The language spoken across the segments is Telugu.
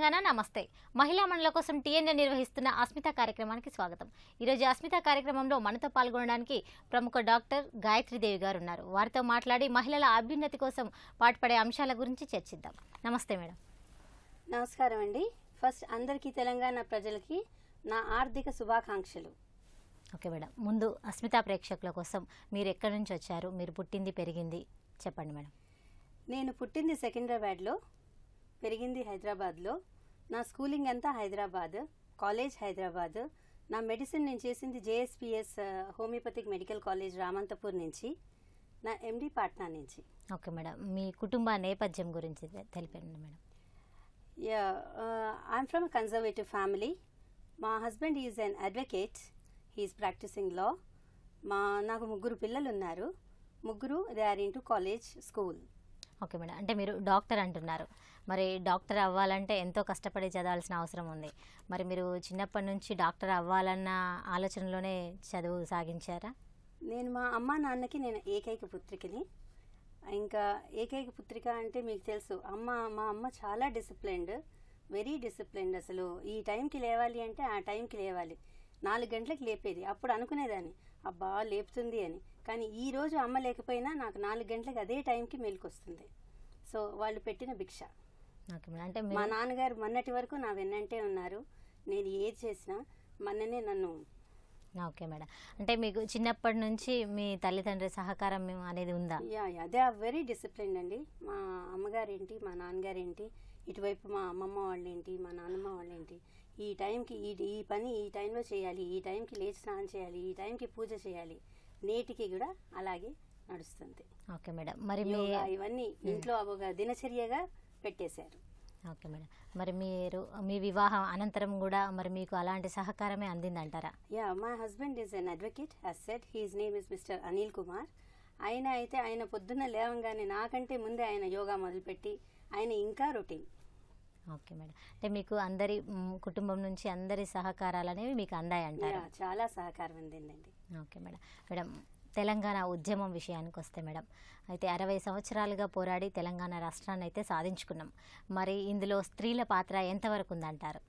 తెలంగాణ నమస్తే మహిళా మండల కోసం టీఎన్ఏ నిర్వహిస్తున్న అస్మిత కార్యక్రమానికి స్వాగతం ఈరోజు అస్మిత కార్యక్రమంలో మనతో పాల్గొనడానికి ప్రముఖ డాక్టర్ గాయత్రీదేవి గారు ఉన్నారు వారితో మాట్లాడి మహిళల అభ్యున్నతి కోసం పాటుపడే అంశాల గురించి చర్చిద్దాం నమస్తే మేడం నమస్కారం అండి ఫస్ట్ అందరికీ తెలంగాణ ప్రజలకి నా ఆర్థిక శుభాకాంక్షలు ఓకే మేడం ముందు అస్మిత ప్రేక్షకుల కోసం మీరు ఎక్కడి నుంచి వచ్చారు మీరు పుట్టింది పెరిగింది చెప్పండి మేడం నేను పుట్టింది సికింద్రాబాద్లో పెరిగింది హైదరాబాద్లో నా స్కూలింగ్ అంతా హైదరాబాద్ కాలేజ్ హైదరాబాద్ నా మెడిసిన్ నేను చేసింది JSPS homeopathic medical college Ramanthapur నుంచి నా ఎండి పాట్నా నుంచి ఓకే మేడం మీ కుటుంబ నేపథ్యం గురించి తె- తెలిపండి madam yeah I'm from conservative family మా husband is an advocate he's practising law మా నాకు ముగ్గురు పిల్లలు ఉన్నారు ముగ్గురు they are in two college school okay madam అంటే మీరు డాక్టర్ అంటున్నారు మరి డాక్టర్ అవ్వాలంటే ఎంతో కష్టపడి చదవాల్సిన అవసరం ఉంది మరి మీరు చిన్నప్పటి నుంచి డాక్టర్ అవ్వాలన్న ఆలోచనలోనే చదువు సాగించారా నేను మా అమ్మ నాన్నకి నేను ఏకైక పుత్రికని ఇంకా ఏకైక పుత్రిక అంటే మీకు తెలుసు అమ్మ మా అమ్మ చాలా డిసిప్లైన్డ్ వెరీ డిసిప్లైన్డ్ అసలు ఈ టైంకి లేవాలి అంటే ఆ టైంకి లేవాలి నాలుగు గంటలకు లేపేది అప్పుడు అనుకునేదాన్ని అబ్బా లేపుతుంది అని కానీ ఈ రోజు అమ్మ లేకపోయినా నాకు నాలుగు గంటలకు అదే టైంకి మేలుకొస్తుంది సో వాళ్ళు పెట్టిన భిక్ష ఓకే మేడం అంటే మా మీరు నాన్నగారు మొన్నటి వరకు నా వెన్నంటే ఉన్నారు నేను ఏది చేసినా మొన్ననే నన్ను ఓకే మేడం అంటే మీకు చిన్నప్పటి నుంచి మీ తల్లిదండ్రి సహకారం అనేది ఉందా yeah yeah they are very discipline అండి మా అమ్మగారేంటి మా నాన్నగారేంటి ఇటువైపు మా అమ్మమ్మ వాళ్ళేంటి మా నాన్నమ్మ వాళ్ళేంటి ఈ టైంకి ఈ ఈ పని ఈ టైంలో చేయాలి ఈ టైంకి లేచి స్నానం చేయాలి ఈ టైంకి పూజ చేయాలి నేటికి కూడా అలాగే నడుస్తుంది ఓకే మేడం మరి మీ యోగా ఇవన్నీ ఇంట్లో ఒక దినచర్యగా పెట్టేశారు ఓకే మేడం మరి మీరు మీ వివాహం అనంతరం కూడా మరి మీకు అలాంటి సహకారమే అందిందంటారా yeah my husband is an advocate he's said his name is mister Anil Kumar ఆయన అయితే ఆయన పొద్దున్న లేవంగానే నాకంటే ముందే ఆయన యోగా మొదలుపెట్టి ఆయన ఇంకా రొటీన్ ఓకే మేడం అంటే మీకు అందరి మ్, కుటుంబం నుంచి అందరి సహకారాలు అనేవి మీకు అందాయంటారు యా, చాలా సహకారం అందిందండి ఓకే మేడం మేడం తెలంగాణ ఉద్యమం విషయానికి వస్తే మేడం అయితే అరవై సంవత్సరాలుగా పోరాడి తెలంగాణ రాష్ట్రాన్ని అయితే సాధించుకున్నాం మరి ఇందులో స్త్రీల పాత్ర ఎంతవరకు ఉందంటారు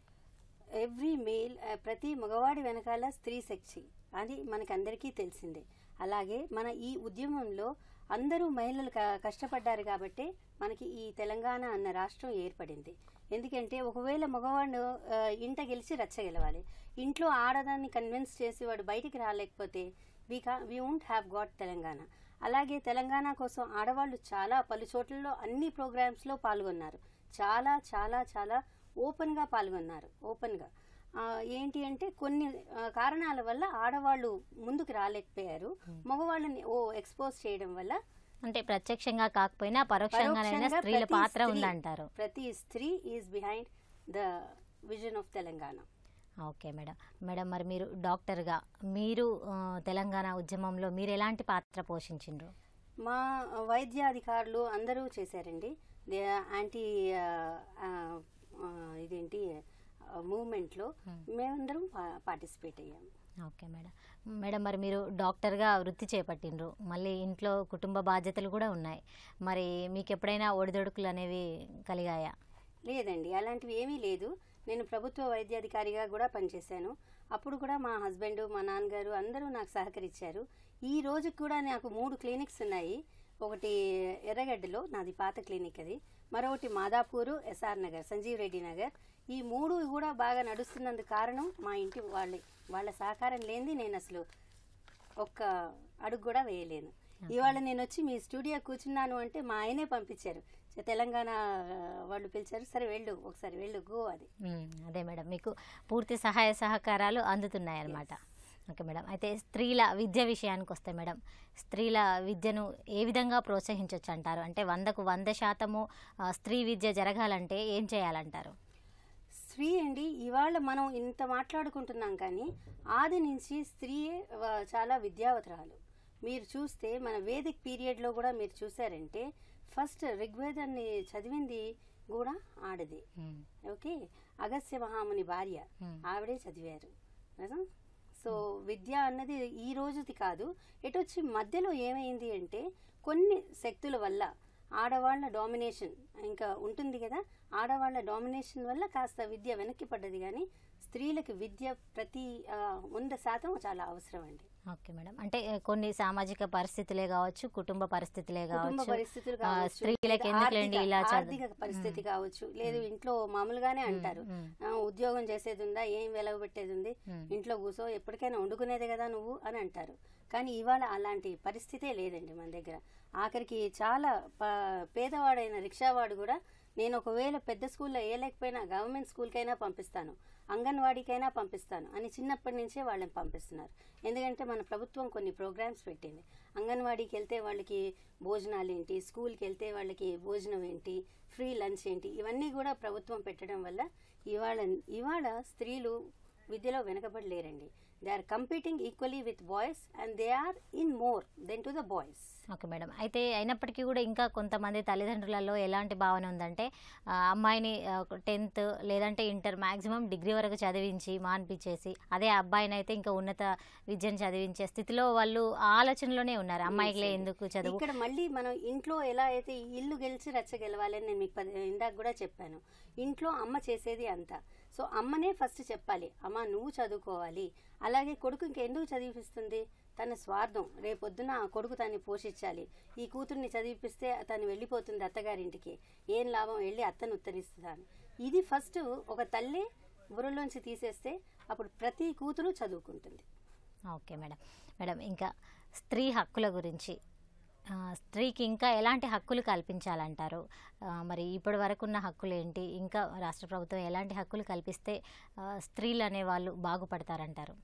ఎవ్రీ మేల్ ప్రతి మగవాడి వెనకాల స్త్రీ శక్తి అది మనకందరికీ తెలిసిందే అలాగే మన ఈ ఉద్యమంలో అందరూ మహిళలు క- కష్టపడ్డారు కాబట్టి మనకి ఈ తెలంగాణ అన్న రాష్ట్రం ఏర్పడింది ఎందుకంటే ఒకవేళ మగవాడు ఆ, ఇంట గెలిచి రచ్చ గెలవాలి ఇంట్లో ఆడదాన్ని కన్విన్స్ చేసి వాడు బయటికి రాలేకపోతే వీ కా we won't have got Telangana అలాగే తెలంగాణ కోసం ఆడవాళ్ళు చాలా పలు చోట్లలో అన్ని ప్రోగ్రామ్స్లో పాల్గొన్నారు చాలా చాలా చాలా ఓపెన్గా పాల్గొన్నారు ఓపెన్గా ఆ, ఏంటి అంటే కొన్ని ఆ, కారణాల వల్ల ఆడవాళ్ళు ముందుకు రాలేకపోయారు మగవాళ్ళని ఓ ఎక్స్పోజ్ చేయడం వల్ల అంటే ప్రత్యక్షంగా కాకపోయినా పరోక్షంగానైనా పరోక్షంగా స్త్రీల ప్రతి పాత్ర స్త్రీ- ఉందంటారు ప్రతి స్త్రీ is behind the vision of Telangana okay madam madam మరి మీరు డాక్టర్గా మీరు ఆ, తెలంగాణ ఉద్యమంలో మీరు ఎలాంటి పాత్ర పోషించిండ్రు మా వైద్యాధికారులు అందరూ చేశారండి దే యాంటీ ఇదేంటి మూమెంట్లో మేమందరం పార్టిసిపేట్ అయ్యాము ఓకే మేడం మేడం మరి మీరు డాక్టర్గా వృత్తి చేపట్టిండ్రు మళ్ళీ ఇంట్లో కుటుంబ బాధ్యతలు కూడా ఉన్నాయి మరి మీకు ఎప్పుడైనా ఒడిదొడుకులు అనేవి కలిగాయా లేదండి అలాంటివి ఏమీ లేదు నేను ప్రభుత్వ వైద్యాధికారిగా కూడా పనిచేశాను అప్పుడు కూడా మా హస్బెండ్ మా నాన్నగారు అందరూ నాకు సహకరించారు ఈ రోజు కూడా నాకు మూడు క్లినిక్స్ ఉన్నాయి ఒకటి ఎర్రగడ్డలో నాది పాత క్లినిక్ అది మరొకటి మాదాపూరు ఎస్ఆర్ నగర్ సంజీవ్ రెడ్డి నగర్ ఈ మూడు కూడా బాగా నడుస్తున్నందుకు కారణం మా ఇంటి వాళ్ళే వాళ్ళ సహకారం లేనిది నేను అసలు ఒక్క అడుగు కూడా వేయలేను ఇవాళ నేను వచ్చి మీ స్టూడియో కూర్చున్నాను అంటే మా ఆయనే పంపించారు "చ- తెలంగాణ ఆ, వాళ్ళు పిలిచారు సరే వెళ్ళు ఒకసారి వెళ్ళు గో అది మ్మ్. అదే మేడం మీకు పూర్తి సహాయ సహకారాలు అందుతున్నాయి అన్నమాట ఓకే మేడం అయితే స్త్రీల విద్య విషయానికి వస్తే మేడం స్త్రీల విద్యను ఏ విధంగా ప్రోత్సహించవచ్చు అంటారు అంటే వందకు వంద శాతము ఆ, స్త్రీ విద్య జరగాలంటే ఏం చేయాలంటారు స్త్రీ అండి ఇవాళ మనం ఇంత మాట్లాడుకుంటున్నాం కానీ ఆది నుంచి స్త్రీయే వ- చాలా విద్యావతరాలు మీరు చూస్తే మన వేదిక్ పీరియడ్లో కూడా మీరు చూసారంటే ఫస్ట్ ఋగ్వేదాన్ని చదివింది కూడా ఆడదే మ్మ్. ఓకే అగస్త్య మహాముని భార్య Hmm. ఆవిడే చదివారు కదా సో విద్య అన్నది ఈ రోజుది కాదు ఎటొచ్చి మధ్యలో ఏమైంది అంటే కొన్ని శక్తుల వల్ల ఆడవాళ్ళ డామినేషన్ ఇంకా ఉంటుంది కదా ఆడవాళ్ళ డామినేషన్ వల్ల కాస్త విద్య వెనక్కి పడ్డది కానీ స్త్రీలకు విద్య ప్రతి ఆ, వంద శాతం చాలా అవసరం అండి ఓకే మేడం అంటే ఆ, కొన్ని సామాజిక పరిస్థితులే కావచ్చు కుటుంబ పరిస్థితులే కుటుంబ కావచ్చు పరిస్థితులు ఆ, కావచ్చు స్త్రీలకు లేదా ఎందుకులేండి ఆర్థిక- ఇలా చదువు- ఆర్థిక పరిస్థితి కావచ్చు లేదు ఇంట్లో మామూలుగానే అంటారు మ్మ్. ఆ, ఉద్యోగం చేసేది ఉందా ఏం వెలవ పెట్టేది ఉంది మ్మ్. ఇంట్లో కూర్చో ఎప్పటికైనా వండుకునేదే కదా నువ్వు అని అంటారు కానీ ఇవాళ అలాంటి పరిస్థితే లేదండి మన దగ్గర ఆఖరికి చాలా ప- పేదవాడైన రిక్షావాడు కూడా నేను ఒకవేళ పెద్ద స్కూల్లో వేయలేకపోయినా గవర్నమెంట్ స్కూల్కైనా పంపిస్తాను అంగన్వాడీకైనా పంపిస్తాను అని చిన్నప్పటి నుంచే వాళ్ళని పంపిస్తున్నారు ఎందుకంటే మన ప్రభుత్వం కొన్ని ప్రోగ్రామ్స్ పెట్టింది అంగన్వాడీకి వెళ్తే వాళ్ళకి భోజనాలు ఏంటి స్కూల్కి వెళ్తే వాళ్ళకి భోజనం ఏంటి ఫ్రీ లంచ్ ఏంటి ఇవన్నీ కూడా ప్రభుత్వం పెట్టడం వల్ల ఇవాళ ఇవాళ స్త్రీలు విద్యలో వెనకబడలేరండి they are competing equally with boys and they are in more than to the boys okay madam అయితే అయినప్పటికీ కూడా ఇంకా కొంతమంది తల్లిదండ్రులలో ఎలాంటి భావన ఉందంటే ఆ, అమ్మాయిని టెన్త్ లేదంటే ఇంటర్ మాక్సిమం డిగ్రీ వరకు చదివించి మాన్పించేసి అదే అబ్బాయిని అయితే ఇంకా ఉన్నత విద్యను చదివించే స్థితిలో వాళ్ళు ఆ ఆలోచనలోనే ఉన్నారు అమ్మాయిలే ఎందుకు చదువు ఇక్కడ మళ్ళీ మనం ఇంట్లో ఎలా అయితే ఈ ఇల్లు గెలిచి రచ్చ గెలవాలని నేను మీకు పది- ఇందాక కూడా చెప్పాను ఇంట్లో అమ్మ చేసేది అంతా సో అమ్మనే ఫస్ట్ చెప్పాలి అమ్మ నువ్వు చదువుకోవాలి అలాగే కొడుకు ఇంకెందుకు చదివిపిస్తుంది తన స్వార్థం రేపొద్దున ఆ కొడుకు తన్ని పోషించాలి ఈ కూతుర్ని చదివిపిస్తే తను వెళ్ళిపోతుంది అత్తగారింటికి ఏం లాభం వెళ్ళి అత్తను ఉత్తరిస్తాను ఇది ఫస్ట్ ఒక తల్లి బుర్రలోంచి తీసేస్తే అప్పుడు ప్రతి కూతురు చదువుకుంటుంది ఓకే మేడం మేడం ఇంకా స్త్రీ హక్కుల గురించి ఆ, స్త్రీకి ఇంకా ఎలాంటి హక్కులు కల్పించాలంటారు ఆ, మరి ఇప్పటి వరకు ఉన్న హక్కులు ఏంటి ఇంకా రాష్ట్ర ప్రభుత్వం ఎలాంటి హక్కులు కల్పిస్తే ఆ, స్త్రీలు అనేవాళ్ళు బాగుపడతారంటారు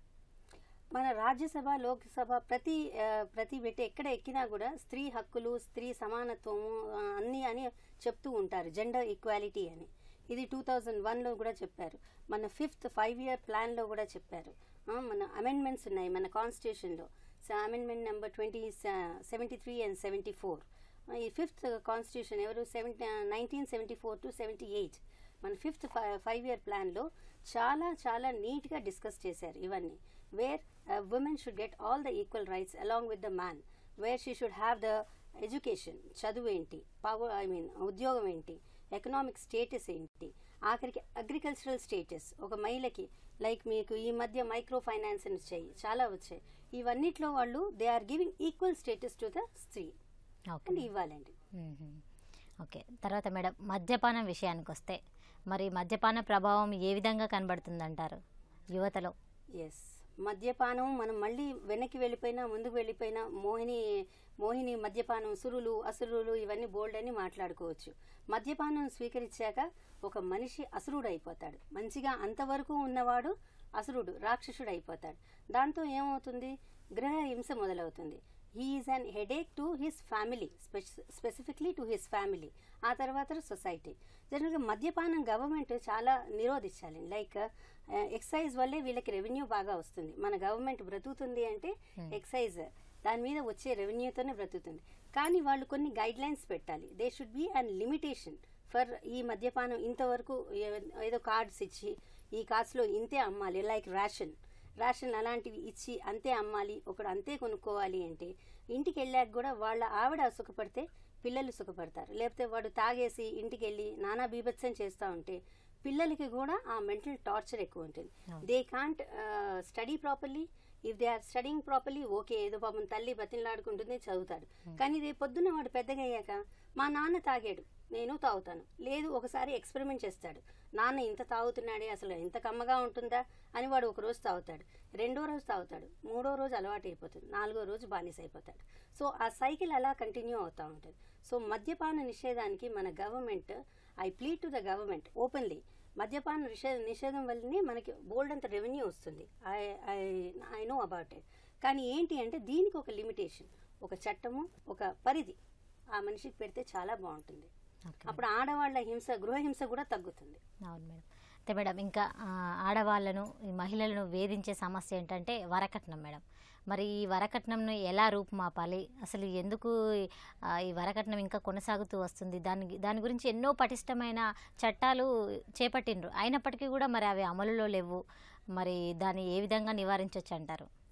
మన రాజ్యసభ లోక్సభ ప్రతి ఆ, ప్రతి పెట్టి ఎక్కడ ఎక్కినా కూడా స్త్రీ హక్కులు స్త్రీ సమానత్వము ఆ, అన్నీ అని చెప్తూ ఉంటారు జెండర్ ఈక్వాలిటీ అని ఇది టూ థౌజండ్ వన్లో కూడా చెప్పారు మన ఫిఫ్త్ ఫైవ్ ఇయర్ ప్లాన్లో కూడా చెప్పారు ఆ, మన అమెండ్మెంట్స్ ఉన్నాయి మన కాన్స్టిట్యూషన్లో amendment number twenty seventy three and seventy four ఈ ఫిఫ్త్ కాన్స్టిట్యూషన్ ఎవరు seventy nineteen seventy four to seventy eight మన ఫిఫ్త్ ఫైవ్ ఇయర్ ప్లాన్లో చాలా చాలా నీట్గా డిస్కస్ చేశారు ఇవన్నీ where women should get all the equal rights along with the man where she should have the education చదువు ఏంటి పవర్ ఐ మీన్ ఉద్యోగం ఏంటి ఎకనామిక్ స్టేటస్ ఏంటి ఆఖరికి అగ్రికల్చరల్ స్టేటస్ ఒక మహిళకి లైక్ మీకు ఈ మధ్య మైక్రో ఫైనాన్స్ అని వచ్చాయి చాలా వచ్చాయి ఇవన్నిట్లో వాళ్ళు they are giving equal status to the స్త్రీ ఓకే అండ్ ఇవ్వాలండి మ్మ్. ఓకే తర్వాత మేడం మద్యపానం విషయానికి వస్తే మరి మద్యపాన ప్రభావం ఏ విధంగా కనబడుతుందంటారు యువతలో ఎస్ మద్యపానం మనం మళ్ళీ వెనక్కి వెళ్ళిపోయినా ముందుకు వెళ్ళిపోయినా మోహిని మోహిని మద్యపానం సురులు అసురులు ఇవన్నీ బోల్డ్ అని మాట్లాడుకోవచ్చు మద్యపానం స్వీకరించాక ఒక మనిషి అసురుడు అయిపోతాడు మంచిగా అంతవరకు ఉన్నవాడు అసురుడు రాక్షసుడు అయిపోతాడు దాంతో ఏమవుతుంది గ్రహ హింస మొదలవుతుంది he's an headache to his family specifically to his family ఆ తర్వాత సొసైటీ జనరల్గా మద్యపానం గవర్నమెంట్ చాలా నిరోధించాలి లైక్ ఎక్సైజ్ వల్లే వీళ్ళకి రెవెన్యూ బాగా వస్తుంది మన గవర్నమెంట్ బ్రతుకుతుంది అంటే ఎక్సైజ్ దాని మీద వచ్చే రెవెన్యూతోనే బ్రతుకుతుంది కానీ వాళ్ళు కొన్ని గైడ్ లైన్స్ పెట్టాలి they should be and limitation for ఈ మద్యపానం ఇంతవరకు ఏ- ఏదో కార్డ్స్ ఇచ్చి ఈ కార్డ్స్లో ఇంతే అమ్మాలి లైక్ రేషన్ రేషన్ అలాంటివి ఇచ్చి అంతే అమ్మాలి ఒకడు అంతే కొనుక్కోవాలి అంటే ఇంటికి వెళ్ళాక కూడా వాళ్ళ ఆవిడ సుఖపడితే పిల్లలు సుఖపడతారు లేకపోతే వాడు తాగేసి ఇంటికి వెళ్ళి నానా బీభత్సం చేస్తూ ఉంటే పిల్లలకి కూడా ఆ మెంటల్ టార్చర్ ఎక్కువ ఉంటుంది they can't study properly if they are studing properly okay ఏదో పాపం తల్లి బతిలాడుకుంటుంది చదువుతాడు కానీ రేపు పొద్దున్న వాడు పెద్దగా అయ్యాక మా నాన్న తాగాడు నేను తాగుతాను లేదు ఒకసారి ఎక్స్పెరిమెంట్ చేస్తాడు నాన్న ఇంత తాగుతున్నాడే అసలు ఇంత కమ్మగా ఉంటుందా అని వాడు ఒక రోజు తాగుతాడు రెండో రోజు తాగుతాడు మూడో రోజు అలవాటు అయిపోతుంది నాలుగో రోజు బానిస అయిపోతాడు సో ఆ సైకిల్ అలా కంటిన్యూ అవుతూ ఉంటుంది సో మద్యపాన నిషేధానికి మన government I plead to the government openly మద్యపాన నిషేధ నిషేధం వల్లనే మనకి బోల్డ్ అంత రెవెన్యూ వస్తుంది I I I know about it కానీ ఏంటి అంటే దీనికి ఒక లిమిటేషన్ ఒక చట్టము ఒక పరిధి ఆ మనిషికి పెడితే చాలా బాగుంటుంది ఓకే అప్పుడు ఆడవాళ్ళ హింస గృహహింస కూడా తగ్గుతుంది అవును మేడం అయితే మేడం ఇంకా ఆ, ఆడవాళ్ళను ఈ మహిళలను వేధించే సమస్య ఏంటంటే వరకట్నం మేడం మరి ఈ వరకట్నంను ఎలా రూపుమాపాలి అసలు ఎందుకు ఆ, ఈ వరకట్నం ఇంకా కొనసాగుతూ వస్తుంది దాని దాని గురించి ఎన్నో పటిష్టమైన చట్టాలు చేపట్టిండ్రు అయినప్పటికీ కూడా మరి అవి అమలులో లేవు మరి దాన్ని ఏ విధంగా నివారించవచ్చు అంటారు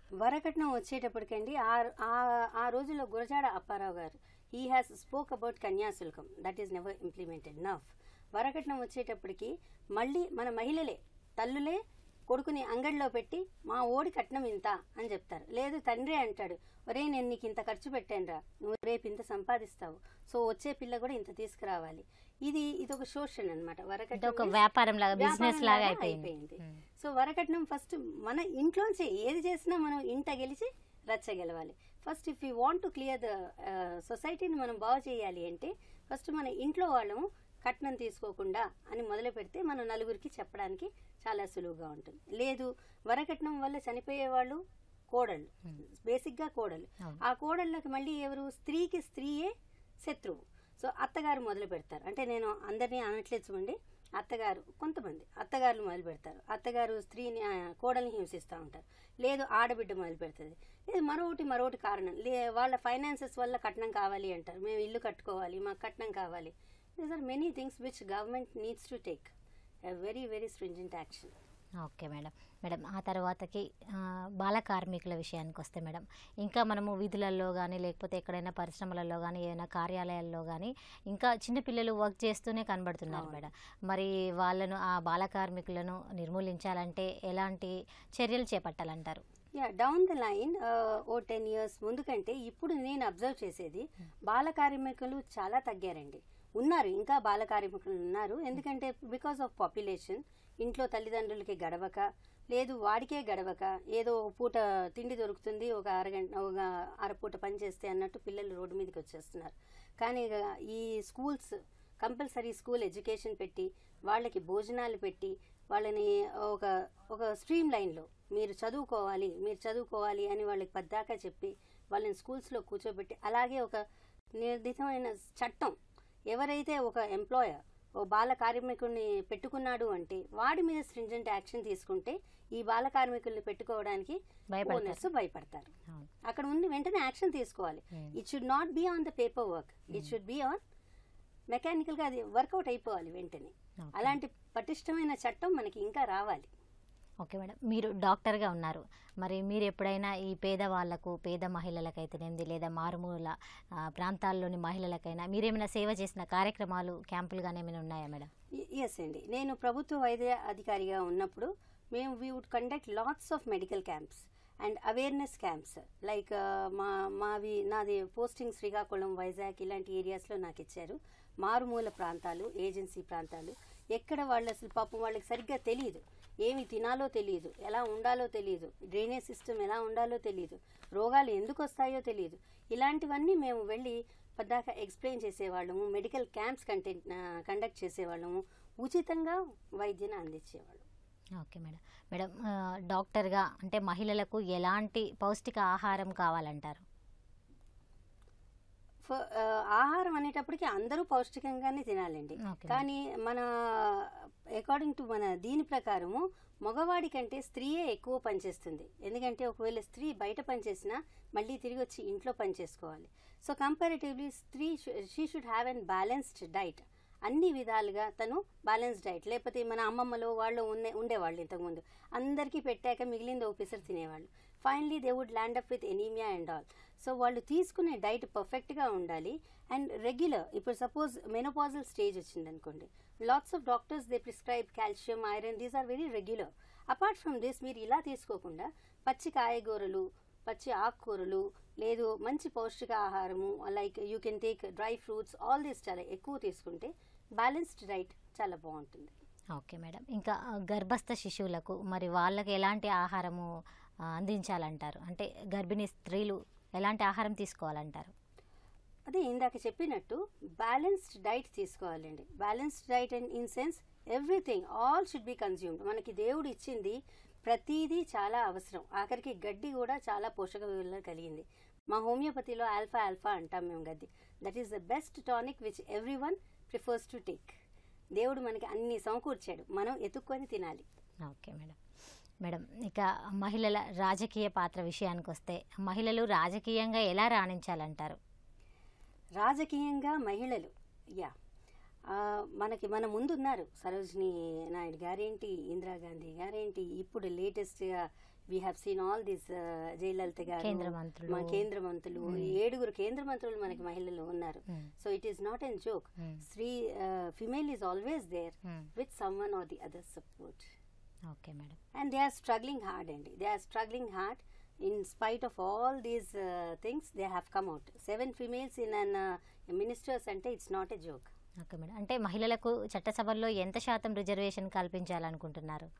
వరకట్నం వచ్చేటప్పటికండి ఆ ఆ- ఆ రోజుల్లో Gurajada Apparao garu he has spoke about Kanyasulkam that is never implemented now వరకట్నం వచ్చేటప్పటికి మళ్ళీ మన మహిళలే తల్లులే కొడుకుని అంగడిలో పెట్టి మా ఓడి కట్నం ఇంత అని చెప్తారు లేదు తండ్రి అంటాడు ఒరే నేను నీకు ఇంత ఖర్చు పెట్టానురా నువ్వు రేపు ఇంత సంపాదిస్తావు సో వచ్చే పిల్ల కూడా ఇంత తీసుకురావాలి ఇది ఇది ఒక శోషణ అనమాట అంటే వరకట్నం ఒక is- వ్యాపారం లాగా వ్యాపారం బిజినెస్ లాగా లాగా అయిపోయింది అయిపోయింది. ఉమ్. సో వరకట్నం ఫస్ట్ మన ఇంట్లోంచి ఏది చేసినా మనం ఇంట గెలిచి రచ్చ గెలవాలి first if you want to clear the సొసైటీని మనం బాగు చేయాలి అంటే ఫస్ట్ మన ఇంట్లో వాళ్ళము కట్నం తీసుకోకుండా అని మొదలు పెడితే మనం నలుగురికి చెప్పడానికి చాలా సులువుగా ఉంటుంది లేదు వరకట్నం వల్ల చనిపోయే వాళ్ళు కోడళ్ళు బేసిక్గా కోడళ్ళు అవును. ఆ కోడళ్ళకి మళ్ళీ ఎవరు స్త్రీకి స్త్రీయే శత్రువు సో అత్తగారు మొదలు పెడతారు అంటే నేను అందరినీ అనట్లేదు చూడండి అత్తగారు కొంతమంది అత్తగారులు మొదలు పెడతారు అత్తగారు స్త్రీని ఆ, కోడల్ని హింసిస్తూ ఉంటారు లేదు ఆడబిడ్డ మొదలు పెడుతుంది లేదు మరొకటి మరొకటి కారణం లే వాళ్ళ ఫైనాన్సెస్ వల్ల కట్నం కావాలి అంటారు మేము ఇల్లు కట్టుకోవాలి మాకు కట్నం కావాలి these are many things which government needs to take very very stringent action okay madam madam ఆ తర్వాతకి ఆ, బాల కార్మికుల విషయానికి వస్తే మేడం ఇంకా మనము వీధులలో కానీ లేకపోతే ఎక్కడైనా పరిశ్రమలలో కానీ ఏదైనా కార్యాలయాల్లో కానీ ఇంకా చిన్నపిల్లలు వర్క్ చేస్తూనే కనబడుతున్నారు అవును. మేడం మరి వాళ్ళను ఆ బాల కార్మికులను నిర్మూలించాలంటే ఎలాంటి చర్యలు చేపట్టాలంటారు యా డౌన్ ద లైన్ ఓ టెన్ ఇయర్స్ ముందు కంటే ఇప్పుడు నేను అబ్జర్వ్ చేసేది బాల కార్మికులు చాలా తగ్గారండి ఉన్నారు ఇంకా బాల కార్మికులు ఉన్నారు ఎందుకంటే బికాస్ ఆఫ్ పాపులేషన్ ఇంట్లో తల్లిదండ్రులకి గడవక లేదు వాడికే గడవక ఏదో ఒక పూట తిండి దొరుకుతుంది ఒక అరగంట ఒక అరపూట పని చేస్తే అన్నట్టు పిల్లలు రోడ్డు మీదకి వచ్చేస్తున్నారు కానీ ఇక ఈ స్కూల్స్ కంపల్సరీ స్కూల్ ఎడ్యుకేషన్ పెట్టి వాళ్ళకి భోజనాలు పెట్టి వాళ్ళని ఒక ఒక స్ట్రీమ్ లైన్లో మీరు చదువుకోవాలి మీరు చదువుకోవాలి అని వాళ్ళకి పద్దాకా చెప్పి వాళ్ళని స్కూల్స్లో కూర్చోబెట్టి అలాగే ఒక నిర్దితమైన చట్టం ఎవరైతే ఒక ఎంప్లాయర్ ఓ బాల కార్మికుడిని పెట్టుకున్నాడు అంటే వాడి మీద స్ట్రింజెంట్ యాక్షన్ తీసుకుంటే ఈ బాల కార్మికుల్ని పెట్టుకోవడానికి భయపడతారు. ఓనర్స్ భయపడతారు అవును అక్కడ ఉండి వెంటనే యాక్షన్ తీసుకోవాలి Hmm. It should not be on the paper work it should be on మెకానికల్గా అది వర్కౌట్ అయిపోవాలి వెంటనే Okay. అలాంటి పటిష్టమైన చట్టం మనకి ఇంకా రావాలి ఓకే మేడం మీరు డాక్టర్గా ఉన్నారు మరి మీరు ఎప్పుడైనా ఈ పేద వాళ్లకు పేద మహిళలకైతేనేది లేదా మారుమూల ఆ, ప్రాంతాల్లోని మహిళలకైనా మీరేమైనా సేవ చేసిన కార్యక్రమాలు క్యాంపులు కానీ ఏమైనా ఉన్నాయా మేడం ఎస్ అండి నేను ప్రభుత్వ వైద్య అధికారిగా ఉన్నప్పుడు మేము we would conduct lots of medical camps and awareness camps like మా మావి నాది పోస్టింగ్ శ్రీకాకుళం వైజాగ్ ఇలాంటి ఏరియాస్లో నాకు ఇచ్చారు మారుమూల ప్రాంతాలు ఏజెన్సీ ప్రాంతాలు ఎక్కడ వాళ్ళు అసలు పాపం వాళ్ళకి సరిగ్గా తెలియదు ఏమి తినాలో తెలియదు ఎలా ఉండాలో తెలియదు డ్రైనేజ్ సిస్టమ్ ఎలా ఉండాలో తెలియదు రోగాలు ఎందుకు వస్తాయో తెలియదు ఇలాంటివన్నీ మేము వెళ్ళి పద్దాక ఎక్స్ప్లెయిన్ చేసేవాళ్ళము మెడికల్ క్యాంప్స్ కంటెంట్ కండక్ట్ చేసేవాళ్ళము ఉచితంగా వైద్యను అందించేవాళ్ళం ఓకే మేడం మేడం ఆ, డాక్టర్గా అంటే మహిళలకు ఎలాంటి పౌష్టిక ఆహారం కావాలంటారు ఫ- ఆ, ఆహారం అనేటప్పటికి అందరూ పౌష్టికంగానే తినాలండి ఓకే కానీ మన అకార్డింగ్ టు మన దీని ప్రకారము మగవాడి కంటే స్త్రీయే ఎక్కువ పనిచేస్తుంది ఎందుకంటే ఒకవేళ స్త్రీ బయట పనిచేసినా మళ్ళీ తిరిగి వచ్చి ఇంట్లో పని చేసుకోవాలి సో కంపారిటివ్లీ స్త్రీ she should have an balanced diet అన్ని విధాలుగా తను బ్యాలెన్స్ డైట్ లేకపోతే మన అమ్మమ్మలో వాళ్ళు ఉండే ఉండేవాళ్ళు ఇంతకుముందు అందరికీ పెట్టాక మిగిలింది ఒక పిసరు తినేవాళ్ళు finally they would land up with anaemia and all so వాళ్ళు తీసుకునే డైట్ పర్ఫెక్ట్గా ఉండాలి అండ్ రెగ్యులర్ ఇప్పుడు సపోజ్ మెనోపాజల్ స్టేజ్ వచ్చింది అనుకోండి lots of doctors they prescribe calcium iron these are very regular apart from this మీరు ఇలా తీసుకోకుండా పచ్చి కాయగూరలు పచ్చి ఆకుకూరలు లేదు మంచి పౌష్టిక ఆహారము like you can take dry fruits all this చాలా ఎక్కువ తీసుకుంటే బ్యాలెన్స్డ్ డైట్ చాలా బాగుంటుంది ఓకే మేడం ఇంకా ఆ, గర్భస్థ శిశువులకు మరి వాళ్ళకి ఎలాంటి ఆహారము ఆ, అందించాలంటారు అంటే గర్భిణీ స్త్రీలు ఎలాంటి ఆహారం తీసుకోవాలంటారు అదే ఇందాక చెప్పినట్టు బ్యాలెన్స్డ్ డైట్ తీసుకోవాలండి balanced diet and in sense everything all should be consumed మనకి దేవుడు ఇచ్చింది ప్రతిదీ చాలా అవసరం ఆఖరికి గడ్డి కూడా చాలా పోషక విలువలు కలిగింది మా హోమియోపతిలో ఆల్ఫా ఆల్ఫా అంటాం మేము గడ్డి that is the best tonic which every one prefers to take దేవుడు మనకి అన్ని సమకూర్చాడు మనం ఎత్తుక్కొని తినాలి ఓకే మేడం మేడం ఇక మహిళల రాజకీయ పాత్ర విషయానికి వస్తే మహిళలు రాజకీయంగా ఎలా రాణించాలంటారు రాజకీయంగా మహిళలు యా ఆ, మనకి మన ముందున్నారు సరోజిని నాయుడు గారేంటి ఇందిరాగాంధీ గారేంటి ఇప్పుడు లేటెస్ట్గా we have seen all this Jayalalitha గారు కేంద్ర మంత్రులు. మా కేంద్ర మంత్రులు ఏడుగురు కేంద్ర మంత్రులు మనకి మహిళలు ఉన్నారు Hmm. So it is not an joke Hmm. స్త్రీ female is always there Hmm. With some one or the other support okay madam and they are struggling hard and they are struggling hard in spite of all these uh, things they have come out seven females in an uh, ministers ante it's not a joke okay madam అంటే మహిళలకు చట్టసభల్లో ఎంత శాతం రిజర్వేషన్ కల్పించాలనుకుంటున్నారు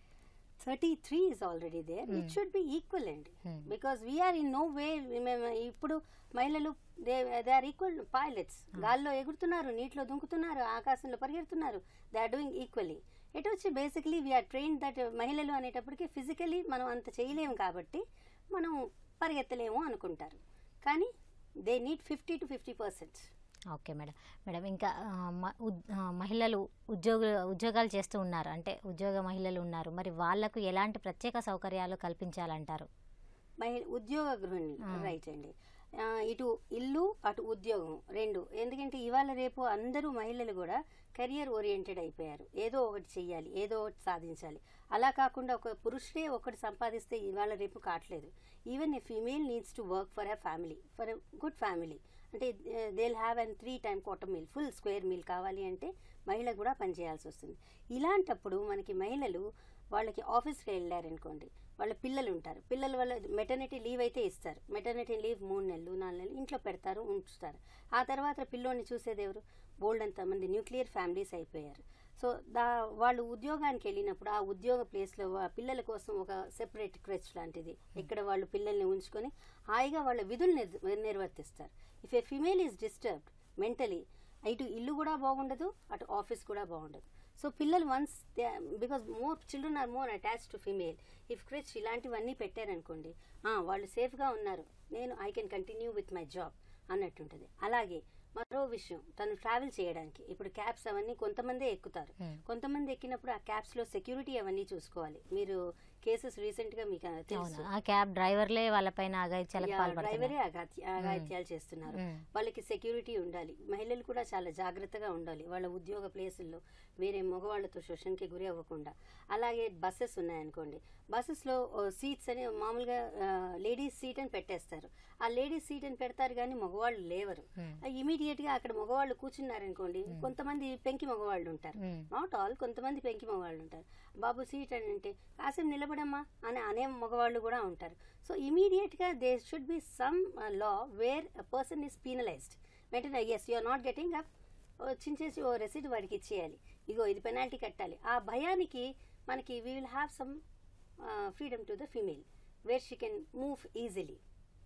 33 is already there it should be equal and Hmm. because we are in no way మేము ఇప్పుడు మహిళలు they they are equal pilots గాల్లో ఎగురుతున్నారు నీటిలో దుంకుతున్నారు ఆకాశంలో పరిగెడుతున్నారు దే ఆర్ డూయింగ్ ఈక్వల్లీ ఎటు వచ్చి బేసిక్లీ వీఆర్ ట్రైన్ దట్ మహిళలు అనేటప్పటికి ఫిజికలీ మనం అంత చేయలేము కాబట్టి మనం పరిగెత్తలేము అనుకుంటారు కానీ they need fifty to fifty percent okay madam madam ఇంకా ఆ, మ- ఉద్- ఆ, మహిళలు ఉద్యోగ ఉద్యోగాలు చేస్తూ ఉన్నారు అంటే ఉద్యోగ మహిళలు ఉన్నారు మరి వాళ్లకు ఎలాంటి ప్రత్యేక సౌకర్యాలు కల్పించాలంటారు మహిళ ఉద్యోగ గృహిణి రైట్ అండి ఆ, ఇటు ఇల్లు అటు ఉద్యోగం రెండు ఎందుకంటే ఇవాళ రేపు అందరూ మహిళలు కూడా కెరియర్ ఓరియంటెడ్ అయిపోయారు ఏదో ఒకటి చెయ్యాలి ఏదో ఒకటి సాధించాలి అలా కాకుండా ఒక పురుషుడే ఒకటి సంపాదిస్తే ఇవాళ రేపు కావట్లేదు even a female needs to work for a family for a good family అంటే they have an three time quarter meal full square meal కావాలి అంటే మహిళ కూడా పనిచేయాల్సి వస్తుంది ఇలాంటప్పుడు మనకి మహిళలు వాళ్ళకి ఆఫీస్కి వెళ్ళారనుకోండి వాళ్ళ పిల్లలు ఉంటారు పిల్లల వల్ల మెటర్నిటీ లీవ్ అయితే ఇస్తారు మెటర్నిటీ లీవ్ మూడు నెలలు నాలుగు నెలలు ఇంట్లో పెడతారు ఉంచుతారు ఆ తర్వాత పిల్లోని చూసేది ఎవరు బోల్డ్ అంత మంది న్యూక్లియర్ ఫ్యామిలీస్ అయిపోయారు సో దా వాళ్ళు ఉద్యోగానికి వెళ్ళినప్పుడు ఆ ఉద్యోగ ప్లేస్లో పిల్లల కోసం ఒక సెపరేట్ క్రెచ్ లాంటిది ఇక్కడ వాళ్ళు పిల్లల్ని ఉంచుకొని హాయిగా వాళ్ళ విధులు నిర్- నిర్వర్తిస్తారు if a female is disturbed mentally ఇటు ఇల్లు కూడా బాగుండదు అటు ఆఫీస్ కూడా బాగుండదు సో పిల్లలు once because more children are more attach to female if creche ఇలాంటివన్నీ పెట్టారనుకోండి "ఆ, వాళ్ళు సేఫ్గా ఉన్నారు నేను I can continue with my job అన్నట్టుంటుంది అలాగే మరో విషయం తను ట్రావెల్ చేయడానికి ఇప్పుడు క్యాబ్స్ అవన్నీ కొంతమందే ఎక్కుతారు Hmm. కొంతమంది ఎక్కినప్పుడు ఆ క్యాబ్స్ లో సెక్యూరిటీ అవన్నీ చూసుకోవాలి మీరు కేసెస్ రీసెంట్ గా మీకు తెలుసు అవును ఆ క్యాబ్ డ్రైవర్లే వాళ్ళపైన అగాయిత్యాలకు యా, డ్రైవరే పాల్పడుతున్నారు అగాత్య అగాత్యాలు చేస్తున్నారు మ్మ్. వాళ్ళకి సెక్యూరిటీ ఉండాలి మహిళలు కూడా చాలా జాగ్రత్తగా ఉండాలి వాళ్ళ ఉద్యోగ ప్లేసుల్లో వేరే మగవాళ్ళతో శోషణకి గురి అవ్వకుండా అలాగే బస్సెస్ ఉన్నాయనుకోండి బస్సెస్లో సీట్స్ అని మామూలుగా లేడీస్ సీట్ అని పెట్టేస్తారు ఆ లేడీస్ సీట్ అని పెడతారు కానీ మగవాళ్ళు లేవరు మ్మ్. ఇమీడియట్ గా అక్కడ మగవాళ్ళు కూర్చున్నారనుకోండి కొంతమంది పెంకి మగవాళ్ళు ఉంటారు మ్మ్. నాట్ ఆల్ కొంతమంది పెంకి మగవాళ్ళు ఉంటారు బాబు సీట్ అని అంటే కాసేపు నిలబడమ్మా అని అనే మగవాళ్ళు కూడా ఉంటారు సో ఇమీడియట్ గా they should be some law where person is penalized వెంటనే yes you are not getting up చించేసి ఓ రెసిట్ వాడికి ఇచ్చేయాలి ఇగో ఇది పెనాల్టీ కట్టాలి ఆ భయానికి మనకి we will have some freedom to the female where she can move easily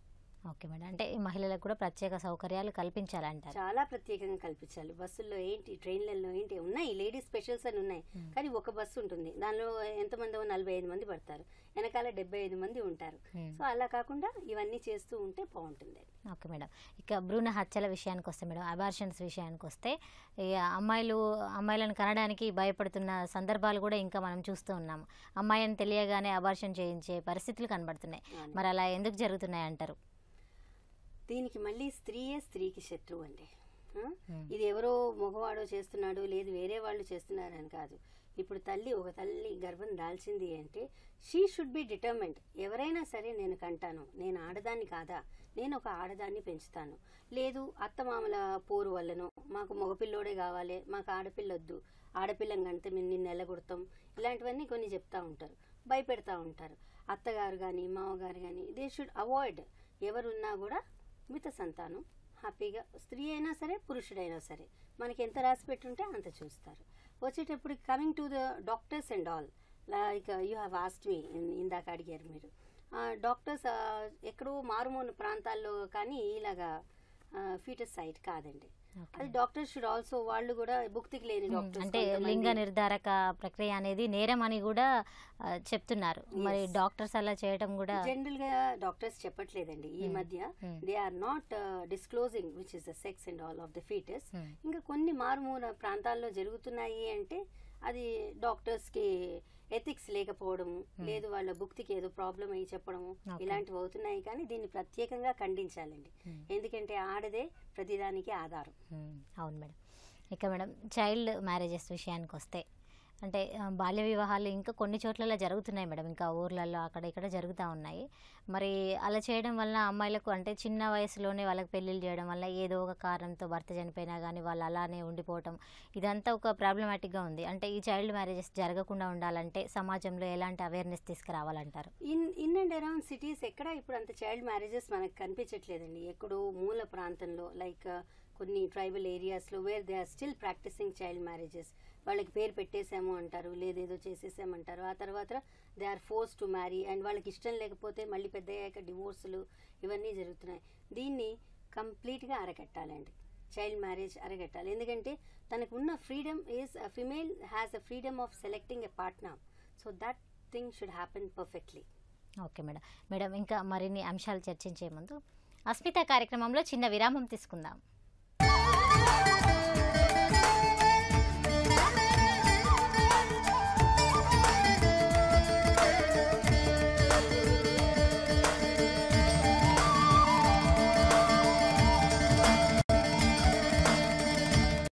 okay madam అంటే ఈ మహిళలకు కూడా ప్రత్యేక సౌకర్యాలు కల్పించాలంటారు చాలా ప్రత్యేకంగా కల్పించాలి బస్సుల్లో ఏంటి ట్రైన్లలో ఏంటి ఉన్నాయి లేడీస్ స్పెషల్స్ అని ఉన్నాయి కానీ ఒక బస్సు ఉంటుంది దానిలో ఎంతమంది నలభై ఐదు మంది పడతారు వెనకాల డెబ్బై ఐదు మంది ఉంటారు Hmm. సో అలా కాకుండా ఇవన్నీ చేస్తూ ఉంటే బాగుంటుంది ఓకే మేడం ఇక భ్రూణ హత్యల విషయానికి వస్తే మేడం అబార్షన్స్ విషయానికి వస్తే ఈ అమ్మాయిలు అమ్మాయిలను కనడానికి భయపడుతున్న సందర్భాలు కూడా ఇంకా మనం చూస్తూ ఉన్నాము అమ్మాయిని తెలియగానే అబార్షన్ చేయించే పరిస్థితులు కనబడుతున్నాయి అవును. మరి అలా ఎందుకు జరుగుతున్నాయి అంటారు దీనికి మళ్ళీ స్త్రీయే స్త్రీకి శత్రువు అండి ఆ? Hmm. ఇది ఎవరో మగవాడో చేస్తున్నాడు లేదు వేరే వాళ్ళు చేస్తున్నారని కాదు ఇప్పుడు తల్లి ఒక తల్లి గర్భం దాల్చింది అంటే షీ షుడ్ బి డిటర్మెంట్ ఎవరైనా సరే నేను కంటాను నేను ఆడదాన్ని కాదా నేను ఒక ఆడదాన్ని పెంచుతాను లేదు అత్తమామల పోరు వల్లనో మాకు మగపిల్లోడే కావాలి మాకు ఆడపిల్ల వద్దు ఆడపిల్లని కంటే మేము నిన్ను ఎల్లగొడతాం ఇలాంటివన్నీ కొన్ని చెప్తా ఉంటారు భయపెడతా ఉంటారు అత్తగారు కానీ మామగారు కానీ దే షుడ్ అవాయిడ్ ఎవరున్నా కూడా మిత సంతానం హ్యాపీగా స్త్రీ అయినా సరే పురుషుడైనా సరే మనకి ఎంత రాసి పెట్టుంటే అంత చూస్తారు వచ్చేటప్పుడు coming to the doctors and all like you have asked me ఇందాక అడిగారు మీరు డాక్టర్స్ ఎక్కడో మారుమూల ప్రాంతాల్లో కానీ ఇలాగా ఫీటస్ సైట్ కాదండి అది డాక్టర్స్ షుడ్ ఆల్సో వాళ్ళు కూడా భుక్తికి లేని డాక్టర్స్ అంటే లింగ నిర్ధారక ప్రక్రియ అనేది నేరం అని కూడా ఆ, చెప్తున్నారు మరి Yes. డాక్టర్స్ అలా చేయడం కూడా జనరల్ గా డాక్టర్స్ చెప్పట్లేదండి ఈ మధ్య Hmm. They are not disclosing which is the sex and all of the foetus Hmm. ఇంకా కొన్ని మారుమూల ప్రాంతాల్లో జరుగుతున్నాయి అంటే అది డాక్టర్స్ కి ఎథిక్స్ లేకపోవడము లేదు వాళ్ళ భుక్తికి ఏదో ప్రాబ్లం అయ్యి చెప్పడము Okay. ఇలాంటివి అవుతున్నాయి కానీ దీన్ని ప్రత్యేకంగా ఖండించాలండి Hmm. ఎందుకంటే ఆడదే ప్రతిదానికి ఆధారం మ్మ్. అవును మేడం ఇక మేడం చైల్డ్ మ్యారేజెస్ విషయానికి వస్తే అంటే ఆ, బాల్య వివాహాలు ఇంకా కొన్ని చోట్ల జరుగుతున్నాయి మేడం ఇంకా ఊర్లలో అక్కడ ఇక్కడ జరుగుతూ ఉన్నాయి మరి అలా చేయడం వల్ల అమ్మాయిలకు అంటే చిన్న వయసులోనే వాళ్ళకి పెళ్ళిళ్ళు చేయడం వల్ల ఏదో ఒక కారణంతో భర్త చనిపోయినా కానీ వాళ్ళు అలానే ఉండిపోవటం ఇదంతా ఒక ప్రాబ్లమాటిక్గా ఉంది అంటే ఈ చైల్డ్ మ్యారేజెస్ జరగకుండా ఉండాలంటే సమాజంలో ఎలాంటి అవేర్నెస్ తీసుకురావాలంటారు in in and around cities ఎక్కడ ఇప్పుడు అంత చైల్డ్ మ్యారేజెస్ మనకు కనిపించట్లేదండి ఎక్కడో మూల ప్రాంతంలో లైక్ కొన్ని ట్రైబల్ ఏరియాస్లో where they are still practising child marriages వాళ్ళకి పేరు పెట్టేసాము అంటారు లేదేదో చేసేసామంటారు ఆ తర్వాత they are force to marry and వాళ్ళకి ఇష్టం లేకపోతే మళ్ళీ పెద్ద అయ్యాక డివోర్సులు ఇవన్నీ జరుగుతున్నాయి దీన్ని కంప్లీట్గా అరగట్టాలండి చైల్డ్ మ్యారేజ్ అరగట్టాలి ఎందుకంటే తనకు ఉన్న freedom is female has a freedom of selecting a partner so that thing should happen perfectly okay madam madam ఇంకా మరిన్ని అంశాలు చర్చించే ముందు అస్మిత కార్యక్రమంలో చిన్న విరామం తీసుకుందాం